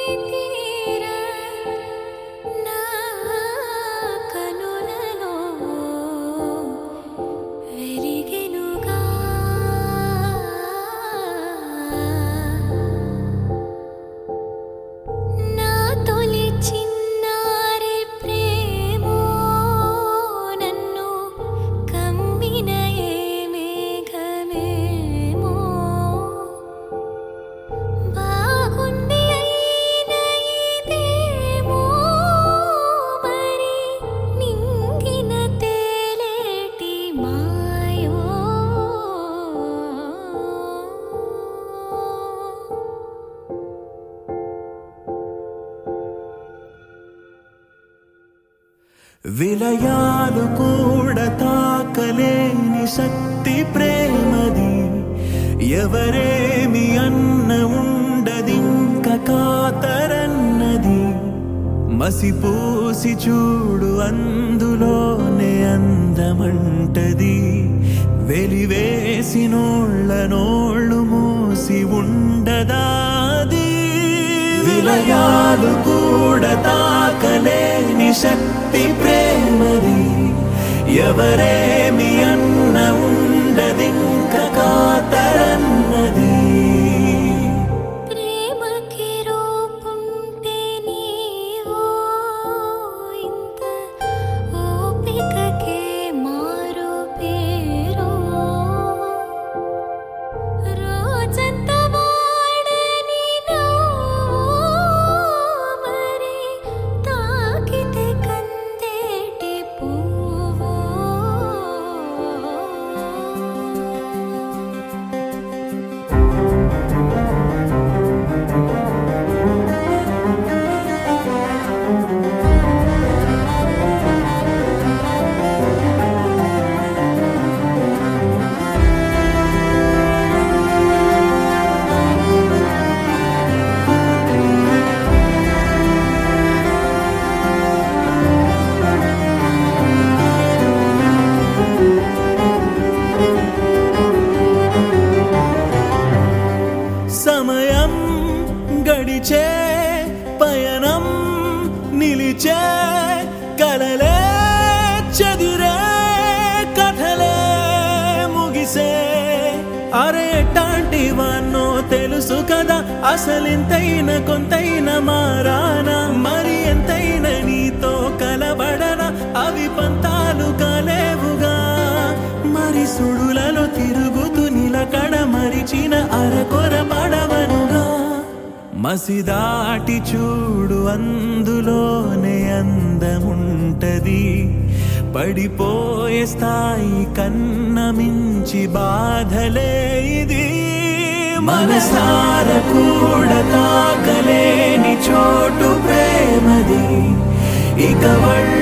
తీర నా కనులలో వెలిగెనుగా నా తొలి చిన్నారి ప్రేమో నన్ను కమ్మిన ఏ మేఘమేమో బాగుంది అయిన ఇదేమో మరి నింగిన తేలేటి మాయో విలయాలు కూడా తాకలేని శక్తి ప్రేమది ఎవరేమి అన్న ఉండదింక కాతరన్నది మసిపూసి చూడు అందులోనే అందమంటది వెలివేసి నోళ్ళ నోళ్ళు మూసి ఉండదాది విలయాలు కూడా తాకలేని శక్తి ప్రేమది ఎవరేమి అన్న ఉండదింక కాతరన్నది ప్రేమకి రూపుంటే నీవో ఇంత ఓపికకే మారు పేరు రోజంత వాడని మరి తాకితే కందేటి పువ్వు సమయం గడిచే పయనం నిలిచే కలలే చదిరే కథలే ముగిసే అరే ఎట్టాంటివన్నో తెలుసు కదా అసలింతైన కొంతైన మారానా మరి ఎంతైన నీతో కలబడనా అవి పంతాలు కాలేవుగా మరి సుడులలో తిరుగుతూ నిలకడ మరిచిన అరకొర పడవనుగా మసిదాటి చూడు అందులోనే అందముంటది పడిపోయే స్థాయి కన్న మించి బాధలే ఇది మనసార కూడా తాకలేని చోటు ప్రేమది ఇక వాళ్ళ